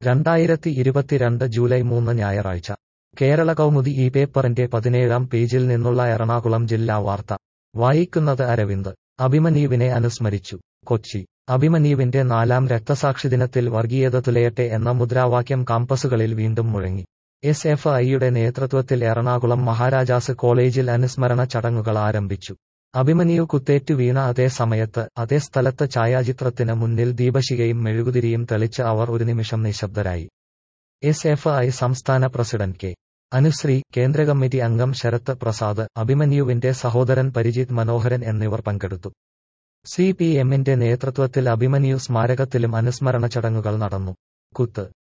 രണ്ടായിരത്തി ഇരുപത്തിരണ്ട് ജൂലൈ മൂന്ന് ഞായറാഴ്ച കേരള കൗമുദി ഈ പേപ്പറിന്റെ പതിനേഴാം പേജിൽ നിന്നുള്ള എറണാകുളം ജില്ലാ വാർത്ത വായിക്കുന്നത് അരവിന്ദ് അഭിമന്യുവിനെ അനുസ്മരിച്ചു കൊച്ചി അഭിമന്യുവിന്റെ നാലാം രക്തസാക്ഷി ദിനത്തിൽ വർഗീയത തുലയട്ടെ എന്ന മുദ്രാവാക്യം കാമ്പസുകളിൽ വീണ്ടും മുഴങ്ങി എസ് എഫ് ഐയുടെ നേതൃത്വത്തിൽ എറണാകുളം മഹാരാജാസ് കോളേജിൽ അനുസ്മരണ ചടങ്ങുകൾ ആരംഭിച്ചു അഭിമന്യു കുത്തേറ്റു വീണ അതേ സമയത്ത് അതേ സ്ഥലത്ത് ഛായാചിത്രത്തിന് മുന്നിൽ ദീപശികയും മെഴുകുതിരിയും തെളിച്ച് അവർ ഒരു നിമിഷം നിശബ്ദരായി എസ് എഫ് ഐ സംസ്ഥാന പ്രസിഡന്റ് കെ അനുശ്രീ കേന്ദ്ര കമ്മിറ്റി അംഗം ശരത് പ്രസാദ് അഭിമന്യുവിന്റെ സഹോദരൻ പരിജിത് മനോഹരൻ എന്നിവർ പങ്കെടുത്തു സി പി എമ്മിന്റെ നേതൃത്വത്തിൽ അഭിമന്യു സ്മാരകത്തിലും അനുസ്മരണ ചടങ്ങുകൾ നടന്നു കുത്ത്